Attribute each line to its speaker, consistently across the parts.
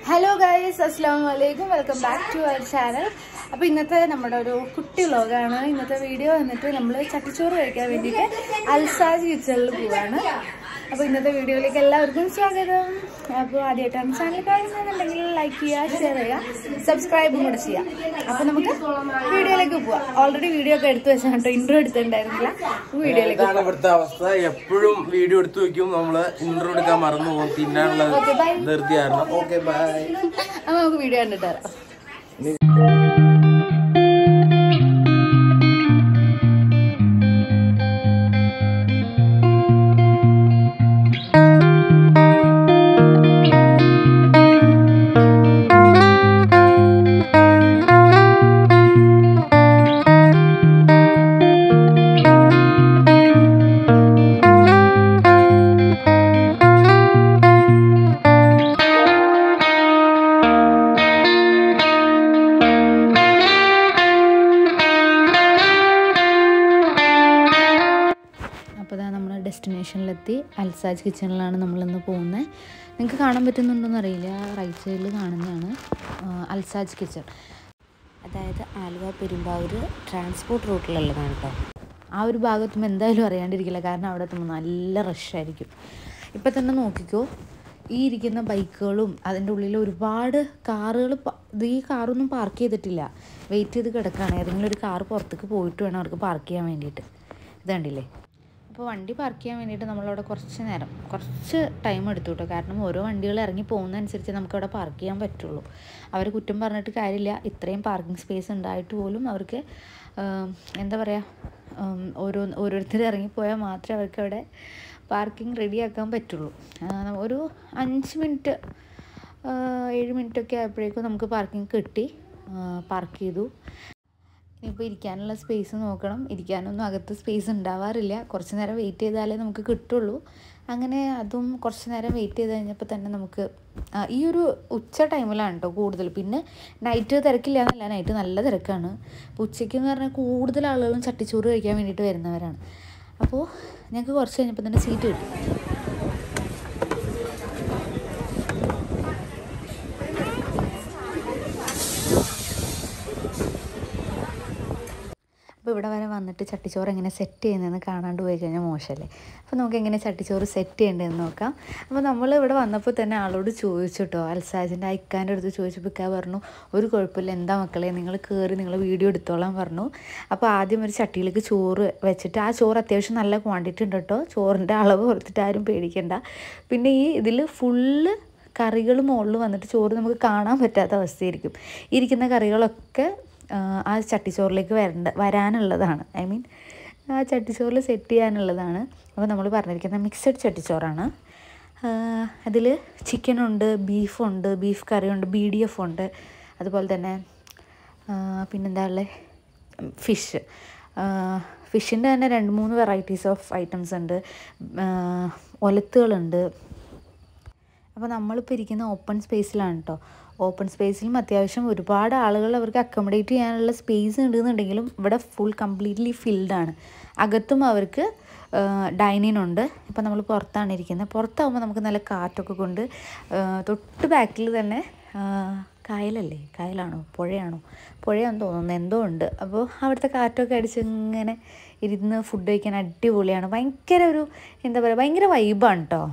Speaker 1: Hello guys അസ്സാം വലൈക്കും welcome back to അവർ ചാനൽ അപ്പോൾ ഇന്നത്തെ നമ്മുടെ ഒരു കുട്ടി വ്ലോഗാണ് ഇന്നത്തെ വീഡിയോ വന്നിട്ട് നമ്മൾ ചട്ടിച്ചോറ് കഴിക്കാൻ വേണ്ടിയിട്ട് അൽസാജ് കിച്ചണിൽ പോവാണ് അപ്പോൾ ഇന്നത്തെ വീഡിയോയിലേക്ക് എല്ലാവർക്കും സ്വാഗതം അപ്പോൾ ആദ്യമായിട്ടാണ് ചാനൽ കാണുന്നതെന്നുണ്ടെങ്കിൽ ലൈക്ക് ചെയ്യുക ഷെയർ ചെയ്യുക സബ്സ്ക്രൈബും കൂടെ ചെയ്യാം അപ്പോൾ നമുക്ക് വീഡിയോയിലേക്ക് പോവാം ഓൾറെഡി വീഡിയോ ഒക്കെ എടുത്തു വെച്ചാൽ കേട്ടോ ഇൻട്രോ എടുത്തിട്ടുണ്ടായിരുന്നില്ല വീഡിയോയിലേക്ക്
Speaker 2: ഇതാണ് ഇവിടുത്തെ അവസ്ഥ എപ്പോഴും വീഡിയോ എടുത്തു വെക്കും നമ്മള് ഇൻട്രോ എടുക്കാൻ മറന്നു പോകും തിന്നാനുള്ളത്
Speaker 1: Okay, bye.
Speaker 2: ധൃതി കാരണം ഓക്കെ ബൈ
Speaker 1: അപ്പോൾ നമുക്ക് വീഡിയോ കണ്ടിട്ട് വരാം അപ്പോൾ ഇതാ നമ്മൾ ഡെസ്റ്റിനേഷനിലെത്തി അൽസാജ് കിച്ചണിലാണ് നമ്മളിന്ന് പോകുന്നത് നിങ്ങൾക്ക് കാണാൻ പറ്റുന്നുണ്ടോയെന്ന് അറിയില്ല റൈറ്റ് സൈഡിൽ കാണുന്നതാണ് ആ, അൽസാജ് കിച്ചൺ
Speaker 3: അതായത് ആലുവ പെരുമ്പാവൂർ ട്രാൻസ്പോർട്ട് റൂട്ടിലുള്ളതാണ് കേട്ടോ
Speaker 1: ആ ഒരു ഭാഗത്തും എന്തായാലും അറിയാണ്ടിരിക്കില്ല കാരണം അവിടെ എത്തുമ്പോൾ നല്ല റഷായിരിക്കും ഇപ്പം തന്നെ നോക്കിക്കോ ഈ ഇരിക്കുന്ന ബൈക്കുകളും അതിൻ്റെ ഉള്ളിൽ ഒരുപാട് കാറുകൾ ഇത് ഈ കാറൊന്നും പാർക്ക് ചെയ്തിട്ടില്ല വെയിറ്റ് ചെയ്ത് കിടക്കുകയാണ് ഏതെങ്കിലും ഒരു കാർ പുറത്തേക്ക് പോയിട്ട് വേണം അവർക്ക് പാർക്ക് ചെയ്യാൻ വേണ്ടിയിട്ട് ഇത് കണ്ടില്ലേ അപ്പോൾ വണ്ടി പാർക്ക് ചെയ്യാൻ വേണ്ടിയിട്ട് നമ്മളവിടെ കുറച്ച് നേരം കുറച്ച് ടൈം എടുത്തു കേട്ടോ കാരണം ഓരോ വണ്ടികൾ ഇറങ്ങി പോകുന്നതനുസരിച്ച് നമുക്കവിടെ പാർക്ക് ചെയ്യാൻ പറ്റുള്ളൂ അവർ കുറ്റം പറഞ്ഞിട്ട് കാര്യമില്ല ഇത്രയും പാർക്കിംഗ് സ്പേസ് ഉണ്ടായിട്ട് പോലും അവർക്ക് ആം, എന്താ പറയുക ഉം, ഓരോ ഓരോരുത്തർ ഇറങ്ങിപ്പോയാൽ മാത്രമേ അവർക്ക് അവിടെ പാർക്കിംഗ് റെഡിയാക്കാൻ പറ്റുള്ളൂ ആ, ഒരു അഞ്ച് മിനിറ്റ് ഏഴ് മിനിറ്റൊക്കെ ആയപ്പോഴേക്കും നമുക്ക് പാർക്കിംഗ് കിട്ടി പാർക്ക് ചെയ്തു ഇനിയിപ്പോൾ ഇരിക്കാനുള്ള സ്പേസ് നോക്കണം ഇരിക്കാനൊന്നും അകത്ത് സ്പേസ് ഉണ്ടാവാറില്ല കുറച്ച് നേരം വെയിറ്റ് ചെയ്താലേ നമുക്ക് കിട്ടുള്ളൂ അങ്ങനെ അതും കുറച്ച് നേരം വെയിറ്റ് ചെയ്ത് കഴിഞ്ഞപ്പോൾ തന്നെ നമുക്ക് ആ, ഈ ഒരു ഉച്ച ടൈമിലാണ് കേട്ടോ കൂടുതൽ പിന്നെ നൈറ്റ് തിരക്കില്ല എന്നല്ല നൈറ്റ് നല്ല തിരക്കാണ് അപ്പോൾ ഉച്ചയ്ക്ക് എന്ന് പറഞ്ഞാൽ കൂടുതൽ ആളുകളും ചട്ടിച്ചോറ് കഴിക്കാൻ വേണ്ടിയിട്ട് വരുന്നവരാണ് അപ്പോൾ ഞങ്ങൾക്ക് കുറച്ച് കഴിഞ്ഞപ്പോൾ തന്നെ സീറ്റ് കിട്ടി അപ്പോൾ ഇവിടെ വരെ വന്നിട്ട് ചട്ടിച്ചോറ് എങ്ങനെ സെറ്റ് ചെയ്യുന്നതെന്ന് കാണാണ്ട് പോയി കഴിഞ്ഞാൽ മോശമല്ലേ അപ്പോൾ നമുക്ക് എങ്ങനെ ചട്ടിച്ചോറ് സെറ്റ് ചെയ്യേണ്ടതെന്ന് നോക്കാം അപ്പോൾ നമ്മൾ ഇവിടെ വന്നപ്പോൾ തന്നെ ആളോട് ചോദിച്ചു കേട്ടോ അൽസാജിൻ്റെ ഇക്കാൻ്റെ അടുത്ത് ചോദിച്ചപ്പോൾ ഇക്ക പറഞ്ഞു ഒരു കുഴപ്പമില്ല എന്താ മക്കളെ നിങ്ങൾ കയറി നിങ്ങൾ വീഡിയോ എടുത്തോളാൻ പറഞ്ഞു അപ്പോൾ ആദ്യം ഒരു ചട്ടിയിലേക്ക് ചോറ് വെച്ചിട്ട് ആ ചോറ് അത്യാവശ്യം നല്ല ക്വാണ്ടിറ്റി ഉണ്ട് കേട്ടോ ചോറിൻ്റെ അളവ് ഓർത്തിട്ട് ആരും പേടിക്കണ്ട പിന്നെ ഈ ഇതിൽ ഫുള്ള് കറികൾ മുകളിൽ വന്നിട്ട് ചോറ് നമുക്ക് കാണാൻ പറ്റാത്ത അവസ്ഥയായിരിക്കും ഇരിക്കുന്ന കറികളൊക്കെ ആ, ആ ചട്ടിച്ചോറിലേക്ക് വരേണ്ട വരാനുള്ളതാണ് ഐ മീൻ ആ ചട്ടിച്ചോറിൽ സെറ്റ് ചെയ്യാനുള്ളതാണ് അപ്പോൾ നമ്മൾ പറഞ്ഞിരിക്കുന്ന മിക്സഡ് ചട്ടിച്ചോറാണ് അതിൽ ചിക്കനുണ്ട് ബീഫുണ്ട് ബീഫ് കറിയുണ്ട് ബി ഡി എഫ് ഉണ്ട് അതുപോലെ തന്നെ ആ, പിന്നെന്താ ഉള്ളത് ഫിഷ് ഫിഷിൻ്റെ തന്നെ രണ്ട് മൂന്ന് വെറൈറ്റീസ് ഓഫ് ഐറ്റംസ് ഉണ്ട് ആ, ഒലത്തുകളുണ്ട് അപ്പോൾ നമ്മളിപ്പോൾ ഇരിക്കുന്ന ഓപ്പൺ സ്പേസിലാണ് കേട്ടോ ഓപ്പൺ സ്പേസിലും അത്യാവശ്യം ഒരുപാട് ആളുകൾ അവർക്ക് അക്കോമഡേറ്റ് ചെയ്യാനുള്ള സ്പേസ് ഉണ്ടെന്നുണ്ടെങ്കിലും ഇവിടെ ഫുൾ കംപ്ലീറ്റ്ലി ഫിൽഡാണ് അകത്തും അവർക്ക് ഡൈനിങ് ഉണ്ട് ഇപ്പം നമ്മൾ പുറത്താണ് ഇരിക്കുന്നത് പുറത്താവുമ്പോൾ നമുക്ക് നല്ല കാറ്റൊക്കെ കൊണ്ട് ആ, തൊട്ട് ബാക്കിൽ തന്നെ ആ, കായലല്ലേ കായലാണോ പുഴയാണോ പുഴയാണെന്ന് തോന്നുന്നു എന്തോ ഉണ്ട് അപ്പോൾ അവിടുത്തെ കാറ്റൊക്കെ അടിച്ച് ഇങ്ങനെ ഇരുന്ന് ഫുഡ് കഴിക്കാൻ അടിപൊളിയാണ് ഭയങ്കര ഒരു എന്താ പറയുക ഭയങ്കര വൈബാണ് കേട്ടോ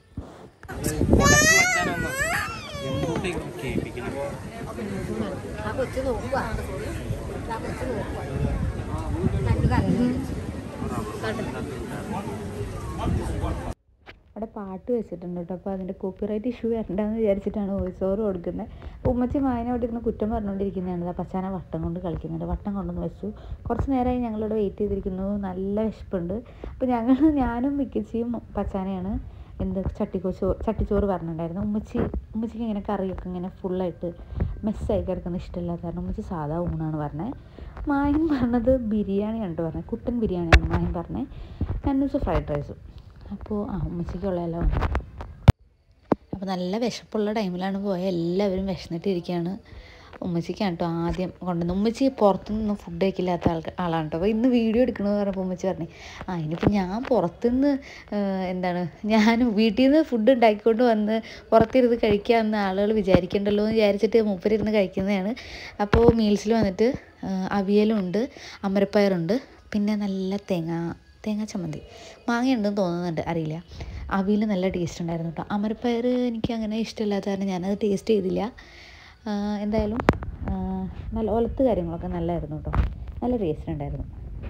Speaker 1: അവിടെ പാട്ട് വെച്ചിട്ടുണ്ട് കേട്ടോ അപ്പോൾ അതിൻ്റെ കോപ്പിറൈറ്റ് ഇഷ്യൂ വരണ്ടെന്ന് വിചാരിച്ചിട്ടാണ് വോയിസ് ഓവർ കൊടുക്കുന്നത് ഉമ്മച്ചി മായനെ അവിടെ ഇരുന്ന് കുറ്റം പറഞ്ഞുകൊണ്ടിരിക്കുന്നതാണ് ആ പച്ചാന വട്ടം കൊണ്ട് കളിക്കുന്നുണ്ട് വട്ടം കൊണ്ടൊന്ന് വെച്ചു കുറച്ച് നേരമായി ഞങ്ങളിവിടെ വെയിറ്റ് ചെയ്തിരിക്കുന്നു നല്ല വിശപ്പുണ്ട് അപ്പോൾ ഞങ്ങൾ ഞാനും മിക്കച്ചിയും പച്ചാനയാണ് എന്ത് ചട്ടിക്കോച്ചോ ചട്ടിച്ചോറ് പറഞ്ഞിട്ടുണ്ടായിരുന്നു ഉമ്മച്ചി ഉമ്മച്ചിക്ക് ഇങ്ങനെ കറിയൊക്കെ ഇങ്ങനെ ഫുള്ളായിട്ട് മെസ്സായി കിടക്കുന്ന ഇഷ്ടമില്ലാത്ത കാരണം ഉമ്മച്ചി സാധാ ഊണാണ് പറഞ്ഞത് മായൻ പറഞ്ഞത് ബിരിയാണിയാണ് കേട്ടോ പറഞ്ഞത് കുട്ടൻ ബിരിയാണിയാണ് മായൻ പറഞ്ഞത് നന്നൂസ് ഫ്രൈഡ് റൈസും അപ്പോൾ ആ ഉമ്മച്ചിക്കുള്ളതെല്ലാം വന്നു അപ്പോൾ നല്ല വിശപ്പുള്ള ടൈമിലാണ് പോയത് എല്ലാവരും വിശന്നിട്ടിരിക്കുകയാണ് ഉമ്മച്ചിക്കാണ് കേട്ടോ ആദ്യം കൊണ്ടുവന്നത് ഉമ്മച്ചി പുറത്തുനിന്ന് ഫുഡ് കഴിക്കില്ലാത്ത ആൾക്ക് ആളാണ് കേട്ടോ അപ്പോൾ ഇന്ന് വീഡിയോ എടുക്കണമെന്ന് പറഞ്ഞപ്പോൾ ഉമ്മച്ചി പറഞ്ഞു ആ ഇനിയിപ്പോൾ ഞാൻ പുറത്തുനിന്ന് ഏഹ്, എന്താണ് ഞാൻ വീട്ടിൽ നിന്ന് ഫുഡ് ഉണ്ടാക്കിക്കൊണ്ട് വന്ന് പുറത്തിരുന്ന് കഴിക്കാമെന്ന് ആളുകൾ വിചാരിക്കണ്ടല്ലോ എന്ന് വിചാരിച്ചിട്ട് മൂപ്പരിരുന്ന് കഴിക്കുന്നതാണ് അപ്പോൾ മീൽസിൽ വന്നിട്ട് ഏഹ്, അവിയലുണ്ട് അമരപ്പയറുണ്ട് പിന്നെ നല്ല തേങ്ങ തേങ്ങ ചമ്മന്തി മാങ്ങയുണ്ടെന്ന് തോന്നുന്നുണ്ട് അറിയില്ല അവിയൽ നല്ല ടേസ്റ്റ് ഉണ്ടായിരുന്നു കേട്ടോ അമരപ്പയർ എനിക്ക് അങ്ങനെ ഇഷ്ടമില്ലാത്ത കാരണം ഞാനത് ടേസ്റ്റ് ചെയ്തില്ല ആ, എന്തായാലും ആ, നല്ല ഒലത്ത് കാര്യങ്ങളൊക്കെ നല്ലതായിരുന്നു കേട്ടോ നല്ല ടേസ്റ്റ് ഉണ്ടായിരുന്നു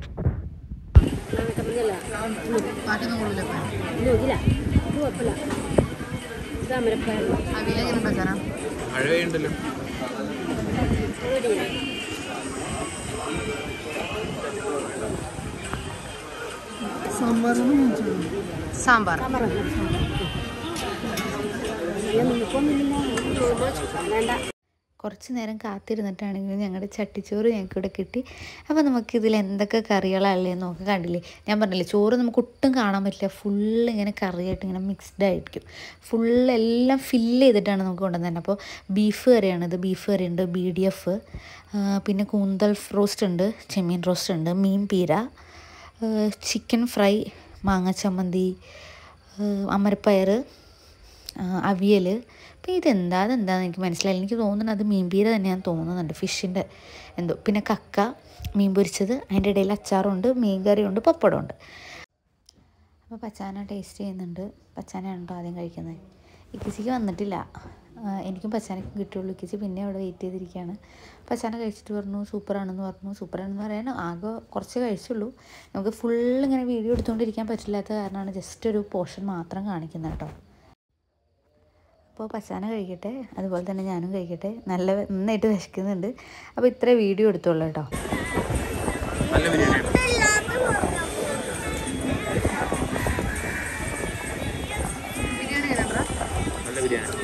Speaker 2: മഴയുണ്ടല്ലോ
Speaker 1: സാമ്പാർ കുറച്ച് നേരം കാത്തിരുന്നിട്ടാണെങ്കിലും ഞങ്ങളുടെ ചട്ടിച്ചോറ് ഞങ്ങൾക്ക് ഇവിടെ കിട്ടി അപ്പോൾ നമുക്കിതിൽ എന്തൊക്കെ കറികളല്ലേ നോക്കി കണ്ടില്ലേ ഞാൻ പറഞ്ഞില്ലേ ചോറ് നമുക്ക് ഒട്ടും കാണാൻ പറ്റില്ല ഫുള്ള് ഇങ്ങനെ കറിയായിട്ട് ഇങ്ങനെ മിക്സ്ഡ് ആയിരിക്കും ഫുള്ള് എല്ലാം ഫില്ല് ചെയ്തിട്ടാണ് നമുക്ക് കൊണ്ടുവന്നത് അപ്പോൾ ബീഫ് കറിയാണിത് ബീഫ് കറിയുണ്ട് ബി ഡി എഫ് പിന്നെ കൂന്തൽ റോസ്റ്റ് ഉണ്ട് ചെമ്മീൻ റോസ്റ്റ് ഉണ്ട് മീൻ പീര ചിക്കൻ ഫ്രൈ മാങ്ങ ചമ്മന്തി അമരപ്പയർ അവിയൽ അപ്പോൾ ഇതെന്താ അതെന്താന്ന് എനിക്ക് മനസ്സിലായില്ല എനിക്ക് തോന്നുന്നത് അത് മീൻപീര തന്നെയാണെന്ന് തോന്നുന്നുണ്ട് ഫിഷിൻ്റെ എന്തോ പിന്നെ കക്ക മീൻ പൊരിച്ചത് അതിൻ്റെ ഇടയിൽ അച്ചാറുണ്ട് മീൻ കറിയുണ്ട് പപ്പടമുണ്ട് അപ്പോൾ പച്ചാന ടേസ്റ്റ് ചെയ്യുന്നുണ്ട് പച്ചാനയാണ് കേട്ടോ ആദ്യം കഴിക്കുന്നത് ഇക്കിച്ചിക്ക് വന്നിട്ടില്ല ആ, എനിക്കും പച്ചാനയ്ക്കും കിട്ടുള്ളൂ ഇക്കിച്ചി പിന്നെ അവിടെ വെയിറ്റ് ചെയ്തിരിക്കുകയാണ് പച്ചാന കഴിച്ചിട്ട് പറഞ്ഞു സൂപ്പറാണെന്ന് പറഞ്ഞു സൂപ്പറാണെന്ന് പറയാൻ ആകെ കുറച്ച് കഴിച്ചുള്ളൂ നമുക്ക് ഫുൾ ഇങ്ങനെ വീഡിയോ എടുത്തുകൊണ്ടിരിക്കാൻ പറ്റില്ലാത്ത കാരണമാണ് ജസ്റ്റ് ഒരു പോർഷൻ മാത്രം കാണിക്കുന്നത് കേട്ടോ അപ്പോൾ പച്ചാന കഴിക്കട്ടെ അതുപോലെ തന്നെ ഞാനും കഴിക്കട്ടെ നല്ല നന്നായിട്ട് വിശക്കുന്നുണ്ട് അപ്പോൾ ഇത്ര വീഡിയോ എടുത്തോളൂ കേട്ടോ
Speaker 2: നല്ല ബിരിയാണിയാണ് നല്ല ബിരിയാണി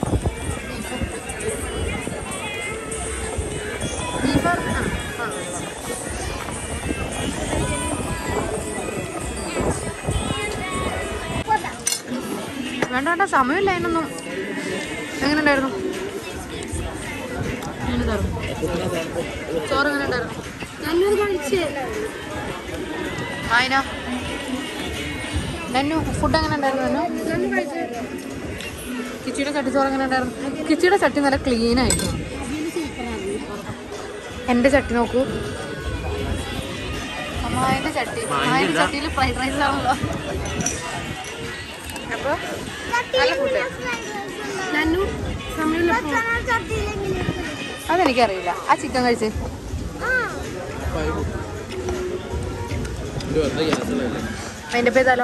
Speaker 1: വേണ്ട വേണ്ട സമയമില്ല അതിനൊന്നും എങ്ങനെ ഉണ്ടായിരുന്നു ചോറ് എങ്ങനെ ഉണ്ടായിരുന്നു നല്ലൊരു കഴിച്ച് ആയിന നന്നു ഫുഡ് എങ്ങനെ ഉണ്ടായിരുന്നു നന്നു കിച്ചിയുടെ ചട്ടിച്ചോറ് എങ്ങനെ ഉണ്ടായിരുന്നു കിച്ചിയുടെ ചട്ടി നല്ല ക്ലീൻ ആയിരുന്നു എൻ്റെ ചട്ടി നോക്കൂ അമ്മായിൻ്റെ ചട്ടി അമ്മായിൻ്റെ ചട്ടിയിൽ ഫ്രൈഡ് റൈസ് ആണല്ലോ അപ്പോൾ നല്ല ഫുഡ് നന്നു അതെനിക്കറിയില്ല ആ ചിക്കൻ കഴിച്ച്
Speaker 2: ഇത് വെറുതെ ഗ്യാസിലല്ലേ
Speaker 1: അതിൻ്റെ പേതാലോ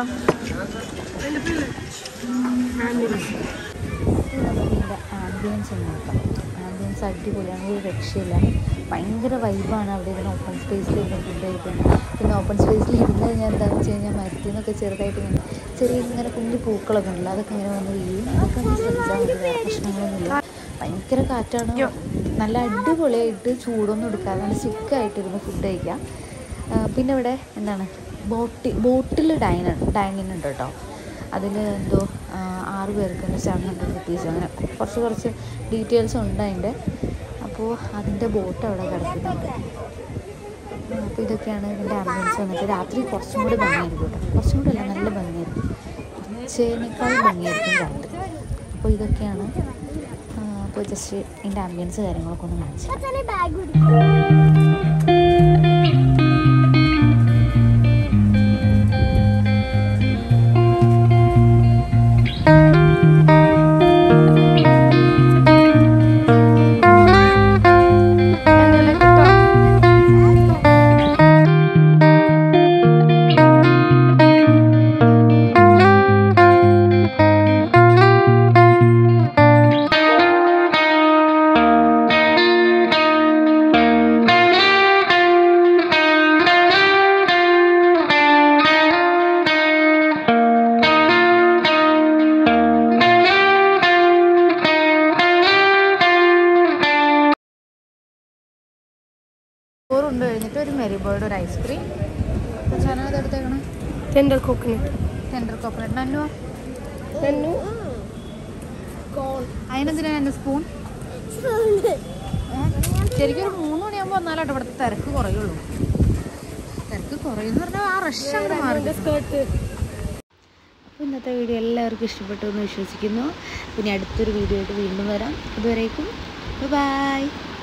Speaker 1: ആംബിയൻസ് ഒന്ന് നോക്കാം ആംബിയൻസ് അടിപൊളിയാണ് ഒരു രക്ഷയില്ല ഭയങ്കര വൈബാണ് അവിടെ ഇരുന്ന് ഓപ്പൺ സ്പേസിൽ ഇരുന്ന് ഫുഡ് കഴിക്കുന്നത് പിന്നെ ഓപ്പൺ സ്പേസിൽ ഇരുന്ന് കഴിഞ്ഞാൽ എന്താണെന്ന് വെച്ച് കഴിഞ്ഞാൽ മരത്തിൽ നിന്നൊക്കെ ചെറുതായിട്ട് ഇങ്ങനെ ചെറിയ ഇങ്ങനെ കുഞ്ഞു പൂക്കളൊക്കെ ഉണ്ടല്ലോ അതൊക്കെ ഇങ്ങനെ വന്ന് വീഴും അതൊക്കെ ഒന്ന് ശ്രദ്ധിച്ചാൽ മതി വേറെ പ്രശ്നങ്ങളൊന്നുമില്ല ഭയങ്കര കാറ്റാണ് നല്ല അടിപൊളിയായിട്ട് ചൂടൊന്നും എടുക്കാതെ നല്ല സിക്കായിട്ടിരുന്ന് ഫുഡ് കഴിക്കാം ആ, പിന്നെ ഇവിടെ എന്താണ് ബോട്ടി ബോട്ടിൽ ഡൈന ഡൈനിങ് ഉണ്ട് കേട്ടോ അതിൽ എന്തോ ആ, ആറ് പേർക്ക് സെവൻ ഹൺഡ്രഡ് റുപ്പീസ് അങ്ങനെ കുറച്ച് കുറച്ച് ഡീറ്റെയിൽസ് ഉണ്ട് അതിൻ്റെ അപ്പോൾ അതിൻ്റെ ബോട്ട് അവിടെ കിടക്കുന്നുണ്ട് അപ്പോൾ ഇതൊക്കെയാണ് ഇതിൻ്റെ ആംബുലൻസ് വന്നിട്ട് രാത്രി കുറച്ചും കൂടി ഭംഗിയായിരിക്കും കേട്ടോ കുറച്ചും കൂടി അല്ല നല്ല ഭംഗിയായിരിക്കും ഉച്ചേനേക്കാൾ ഭംഗിയായിരിക്കും രാത്രി അപ്പോൾ ഇതൊക്കെയാണ് ആ, അപ്പോൾ ജസ്റ്റ് ഇതിൻ്റെ ആംബിയൻസ് കാര്യങ്ങളൊക്കെ ഒന്ന് കാണിച്ചു ചോറുണ്ട് കഴിഞ്ഞിട്ട് ഒരു മെരിബേർഡ് ഒരു ഐസ്ക്രീം ചാനൽ എടുത്തേക്കണം
Speaker 4: ടെൻഡർ കോക്കനട്ട്
Speaker 1: ടെൻഡർ കോക്കനട്ട് നന്നു
Speaker 4: നന്നു
Speaker 1: അതിനെന്തിനാ എൻ്റെ സ്പൂൺ ശരിക്കും ഒരു മൂന്ന് മണിയാകുമ്പോൾ വന്നാലാട്ടോ ഇവിടുത്തെ തിരക്ക് കുറയുള്ളൂ തിരക്ക് കുറയുമെന്ന് പറഞ്ഞാൽ ആ റഷ് അങ്ങോട്ട് മാറി
Speaker 3: അപ്പോൾ ഇന്നത്തെ വീഡിയോ എല്ലാവർക്കും ഇഷ്ടപ്പെട്ടു എന്ന് വിശ്വസിക്കുന്നു പിന്നെ അടുത്തൊരു വീഡിയോ ആയിട്ട് വീണ്ടും വരാം അതുവരേക്കും ബൈ